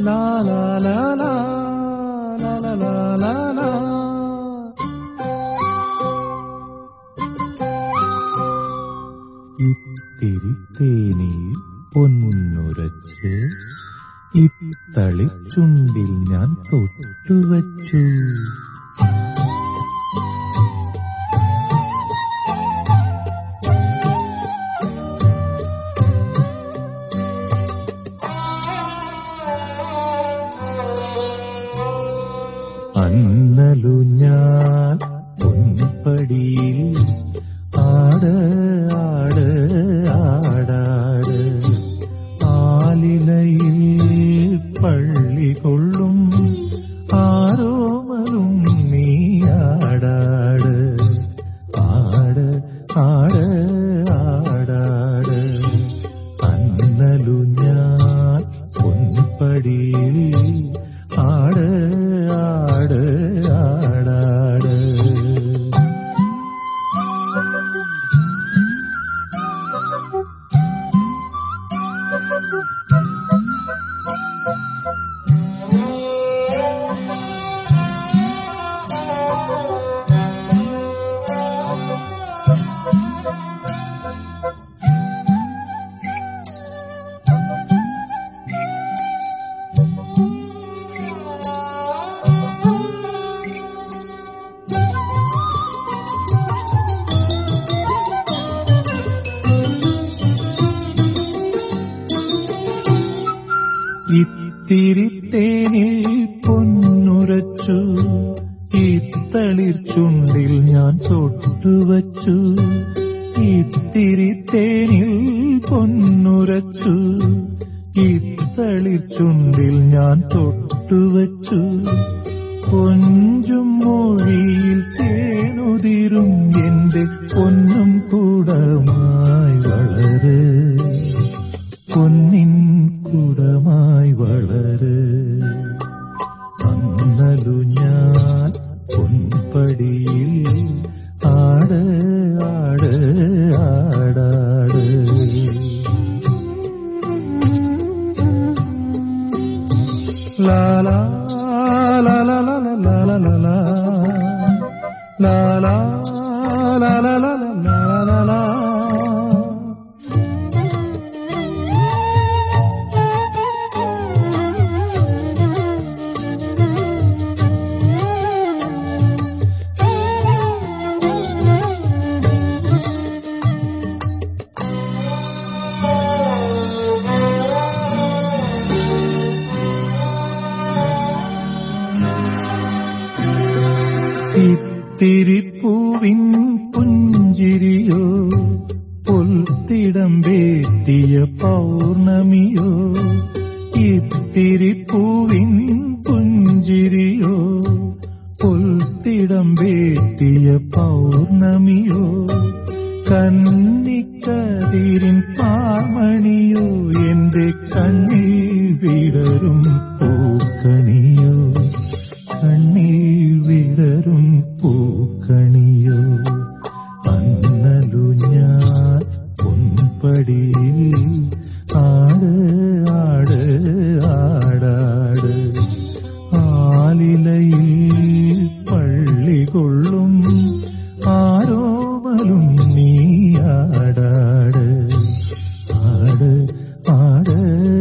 ലാ ലാ ലാ ലാ ലാ ലാ ലാ ലാ ലാ ഇത്തിരി തേനിൽ പൊന്നുരച്ച് ഇത്തളി ചുണ്ടിൽ ഞാൻ തൊട്ടുവച്ചു അന്നലു ഞാൻ പൊൻപടിയിൽ ആട് ആട് ആടാട് ആലിലയിൽ പള്ളി കൊള്ളും ആരോമലും നീ ആടാട് ആട് ആട് ആടാട് അന്നലു ഞാൻ പൊൻപടിയിൽ ആട് ആട് ആടാട് ഇത്തിരി തേനിൽ പൊന്നുരച്ചു ഇത്തളിർ ചുണ്ടിൽ ഞാൻ തൊട്ടുവച്ചു ഇത്തിരി തേനിൽ പൊന്നുരച്ചു ഇത്തളിർ ചുണ്ടിൽ ഞാൻ തൊട്ടുവച്ചു കൊഞ്ചും മൊഴിയിൽ തേനുതിരും എന്റെ പൊന്നും കൂടമായി വളര് പൊന്നിൻ കുടമായി വളര് അന്നലു ഞാൻ പൊൻപടിയിൽ ആട് ആട് ആടാട് ലാ ലാ ലാ ലാ ലാ ലാ ലാ ലാ ലാ ലാ ലാ ലാ ലാ ലാ ലാ ലാ ലാ ഇത്തിരിപ്പൂവിൻ പുഞ്ചിരിയോ പൊൽത്തിടം വേറ്റിയ പൗർണമിയോ ഇത്തിരിപ്പൂവിൻ പുഞ്ചിരിയോ പൊൽത്തിടം വേറ്റിയ പൗർണമിയോ കന്നിക്കതിരിൻ പാമണിയോ എന്റെ കണ്ണിൽ വിടരും പൂക്കണിയോ കണ്ണിൽ വിടരും പൂക്കണിയോ അന്നലു ഞാൻ പൊൻപടിയിൽ ആട് ആട് ആടാട് ആലിലയിൽ പള്ളി കൊള്ളും ആരോമലും നീ ആടാട് ആട് ആട്